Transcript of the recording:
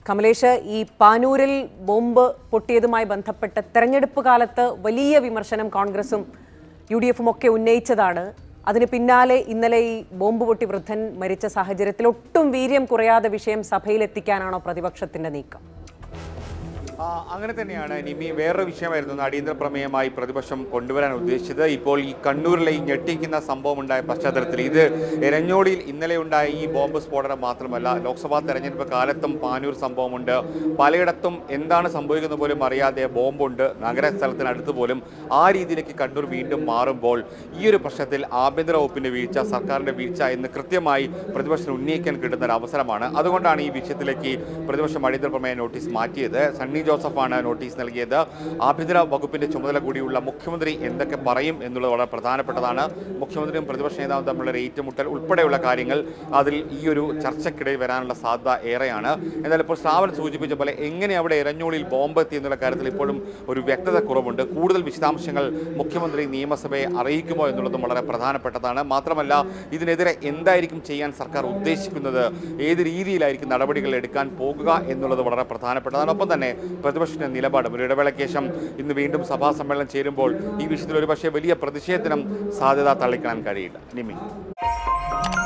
കമലേഷ് ഈ പാനൂരിൽ ബോംബ് പൊട്ടിയതുമായി ബന്ധപ്പെട്ട് തെരഞ്ഞെടുപ്പ് കാലത്ത് വലിയ വിമർശനം കോൺഗ്രസും യു ഡി എഫും ഒക്കെ ഉന്നയിച്ചതാണ് അതിന് പിന്നാലെ ഇന്നലെ ഈ ബോംബ് പൊട്ടി വൃദ്ധൻ മരിച്ച സാഹചര്യത്തിൽ ഒട്ടും വീര്യം കുറയാതെ വിഷയം സഭയിലെത്തിക്കാനാണോ പ്രതിപക്ഷത്തിന്റെ നീക്കം ആ, അങ്ങനെ തന്നെയാണ് നിമി വേറൊരു വിഷയമായിരുന്നു ഇന്ന് അടിയന്തര പ്രമേയമായി പ്രതിപക്ഷം കൊണ്ടുവരാൻ ഉദ്ദേശിച്ചത് ഇപ്പോൾ ഈ കണ്ണൂരിലെ ഈ ഞെട്ടിക്കുന്ന സംഭവം ഉണ്ടായ പശ്ചാത്തലത്തിൽ ഇത് എരഞ്ഞോളിയിൽ ഇന്നലെ ഉണ്ടായ ഈ ബോംബ് സ്ഫോടനം മാത്രമല്ല ലോക്സഭാ തെരഞ്ഞെടുപ്പ് കാലത്തും പാനൂർ സംഭവമുണ്ട് പലയിടത്തും എന്താണ് സംഭവിക്കുന്നത് പോലും അറിയാതെ ബോംബുണ്ട് നഗരസ്ഥലത്തിനടുത്ത് പോലും ആ രീതിയിലേക്ക് കണ്ണൂർ വീണ്ടും മാറുമ്പോൾ ഈ ഒരു പ്രശ്നത്തിൽ ആഭ്യന്തര വകുപ്പിന്റെ വീഴ്ച സർക്കാരിന്റെ വീഴ്ച എന്ന് കൃത്യമായി പ്രതിപക്ഷം ഉന്നയിക്കാൻ കിട്ടുന്ന ഒരു അവസരമാണ് അതുകൊണ്ടാണ് ഈ വിഷയത്തിലേക്ക് പ്രതിപക്ഷം അടിയന്തര പ്രമേയ നോട്ടീസ് മാറ്റിയത് സണ്ണി ജോസഫാണ് നോട്ടീസ് നൽകിയത് ആഭ്യന്തര വകുപ്പിന്റെ ചുമതല കൂടിയുള്ള മുഖ്യമന്ത്രി എന്തൊക്കെ പറയും എന്നുള്ളത് വളരെ പ്രധാനപ്പെട്ടതാണ് മുഖ്യമന്ത്രിയും പ്രതിപക്ഷ നേതാവും തമ്മിലുള്ള ഒരു ഏറ്റുമുട്ടൽ ഉൾപ്പെടെയുള്ള കാര്യങ്ങൾ അതിൽ ഈ ഒരു ചർച്ചയ്ക്കിടയിൽ വരാനുള്ള സാധ്യത ഏറെയാണ് എന്നാൽ ഇപ്പോൾ ശ്രാവൺ സൂചിപ്പിച്ച പോലെ എങ്ങനെ അവിടെ എരഞ്ഞോളിൽ ബോംബ് എത്തി എന്നുള്ള കാര്യത്തിൽ ഇപ്പോഴും ഒരു വ്യക്തത കുറവുണ്ട് കൂടുതൽ വിശദാംശങ്ങൾ മുഖ്യമന്ത്രി നിയമസഭയെ അറിയിക്കുമോ എന്നുള്ളതും വളരെ പ്രധാനപ്പെട്ടതാണ് മാത്രമല്ല ഇതിനെതിരെ എന്തായിരിക്കും ചെയ്യാൻ സർക്കാർ ഉദ്ദേശിക്കുന്നത് ഏത് രീതിയിലായിരിക്കും നടപടികൾ എടുക്കാൻ പോകുക എന്നുള്ളത് വളരെ പ്രധാനപ്പെട്ടതാണ് ഒപ്പം തന്നെ പ്രതിപക്ഷത്തിന്റെ നിലപാടും ഒരു ഇടവേളയ്ക്ക് ശേഷം ഇന്ന് വീണ്ടും സഭാ സമ്മേളനം ചേരുമ്പോൾ ഈ വിഷയത്തിൽ ഒരുപക്ഷെ വലിയ പ്രതിഷേധത്തിനും സാധ്യത തള്ളിക്കളയാൻ കഴിയില്ല നിമി